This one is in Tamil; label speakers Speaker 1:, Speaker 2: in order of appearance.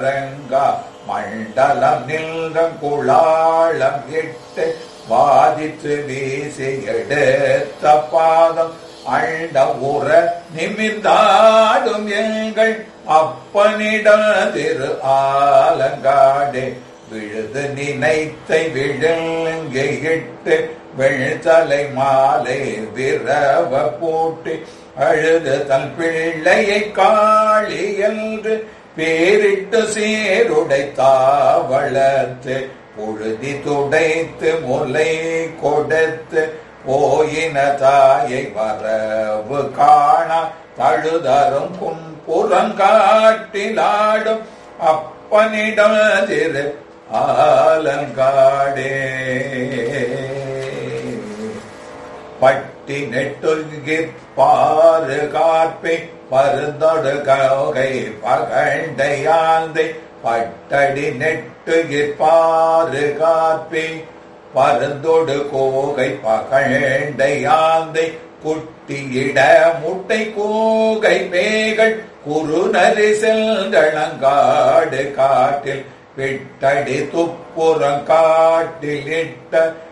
Speaker 1: அரங்கா மண்டலம் நில்றம் குளாளம் இட்டு வாதித்து வீசி எடுத்த பாதம் அண்ட உற நிமிர்ந்தாடும் எங்கள் அப்பனிட திரு ஆலங்காடே விழுது நினைத்தை விழுங்கையிட்டு வெள்தலை மாலை விரவ போட்டு அழுது தன் பிள்ளையை காளி என்று பேரிட்டு சீருடை தாவளத்து புழுதி துடைத்து முலை கொடுத்து போயின தாயை வரவு காணா தழுதரும் கும்புறங்காட்டிலாடும் அப்பனிடம் திரு ஆலங்காடே பட்டி நெட்டுகிற் பாரு காப்பை பருந்தொடு கௌகை பகண்டையாந்தை பட்டடி நெட்டுகிற் பாரு காப்பை பருந்தொடு கோகை பகண்டையாந்தை குட்டியிட முட்டை கோகை பேகள் குறுநரி செல்களங்காடு காட்டில் விட்டடி துப்புறம் காட்டில் இட்ட